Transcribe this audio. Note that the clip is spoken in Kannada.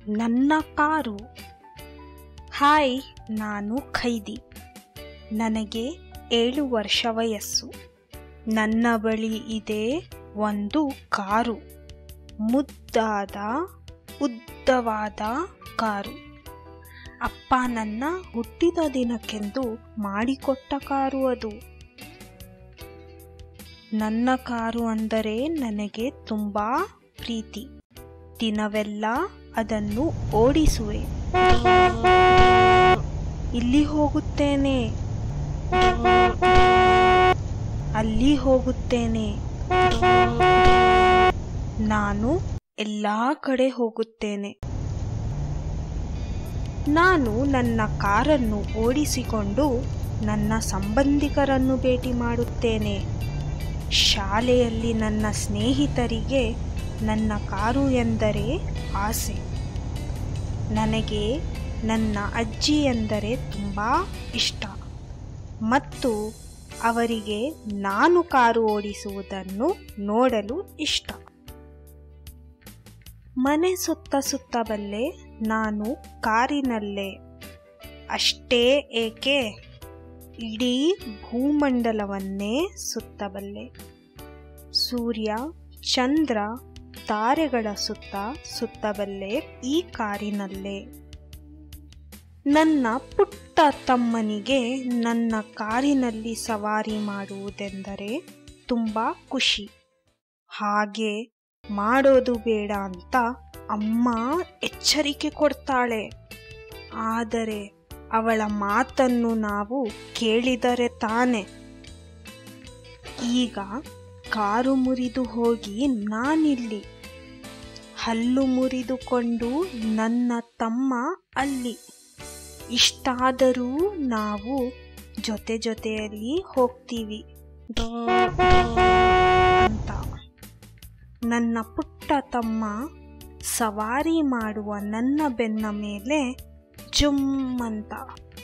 ನನ್ನ ಕಾರು ಹಾಯ್ ನಾನು ಖೈದಿ ನನಗೆ ಏಳು ವರ್ಷ ವಯಸ್ಸು ನನ್ನ ಬಳಿ ಇದೆ ಒಂದು ಕಾರು ಮುದ್ದಾದ ಉದ್ದವಾದ ಕಾರು ಅಪ್ಪ ನನ್ನ ಹುಟ್ಟಿದ ದಿನಕ್ಕೆಂದು ಮಾಡಿಕೊಟ್ಟ ಕಾರು ಅದು ನನ್ನ ಕಾರು ಅಂದರೆ ನನಗೆ ತುಂಬಾ ಪ್ರೀತಿ ದಿನವೆಲ್ಲ ಅದನ್ನು ಓಡಿಸುವೆ ಇಲ್ಲಿ ಹೋಗುತ್ತೇನೆ ಅಲ್ಲಿ ಹೋಗುತ್ತೇನೆ ನಾನು ಎಲ್ಲಾ ಕಡೆ ಹೋಗುತ್ತೇನೆ ನಾನು ನನ್ನ ಕಾರನ್ನು ಓಡಿಸಿಕೊಂಡು ನನ್ನ ಸಂಬಂಧಿಕರನ್ನು ಭೇಟಿ ಮಾಡುತ್ತೇನೆ ಶಾಲೆಯಲ್ಲಿ ನನ್ನ ಸ್ನೇಹಿತರಿಗೆ ನನ್ನ ಕಾರು ಎಂದರೆ ಆಸೆ ನನಗೆ ನನ್ನ ಅಜ್ಜಿ ಎಂದರೆ ತುಂಬ ಇಷ್ಟ ಮತ್ತು ಅವರಿಗೆ ನಾನು ಕಾರು ಓಡಿಸುವುದನ್ನು ನೋಡಲು ಇಷ್ಟ ಮನೆ ಸುತ್ತ ಸುತ್ತ ಬಲ್ಲೆ ನಾನು ಕಾರಿನಲ್ಲೇ ಅಷ್ಟೇ ಏಕೆ ಇಡೀ ಭೂಮಂಡಲವನ್ನೇ ಸುತ್ತಬಲ್ಲೆ ಸೂರ್ಯ ಚಂದ್ರ ತಾರೆಗಳ ಸುತ್ತ ಸುತ್ತಬಲ್ಲೆ ಈ ಕಾರಿನಲ್ಲೇ ನನ್ನ ಪುಟ್ಟ ತಮ್ಮನಿಗೆ ನನ್ನ ಕಾರಿನಲ್ಲಿ ಸವಾರಿ ಮಾಡುವುದೆಂದರೆ ತುಂಬ ಖುಷಿ ಹಾಗೆ ಮಾಡೋದು ಬೇಡ ಅಂತ ಅಮ್ಮ ಎಚ್ಚರಿಕೆ ಕೊಡ್ತಾಳೆ ಆದರೆ ಅವಳ ಮಾತನ್ನು ನಾವು ಕೇಳಿದರೆ ತಾನೆ ಈಗ ಕಾರು ಮುರಿದು ಹೋಗಿ ನಾನಿಲ್ಲಿ ಹಲ್ಲು ಮುರಿದುಕೊಂಡು ನನ್ನ ತಮ್ಮ ಅಲ್ಲಿ ಇಷ್ಟಾದರೂ ನಾವು ಜೊತೆ ಜೊತೆಯಲ್ಲಿ ಹೋಗ್ತೀವಿ ಅಂತ ನನ್ನ ಪುಟ್ಟ ತಮ್ಮ ಸವಾರಿ ಮಾಡುವ ನನ್ನ ಬೆನ್ನ ಮೇಲೆ ಜುಮ್ ಅಂತ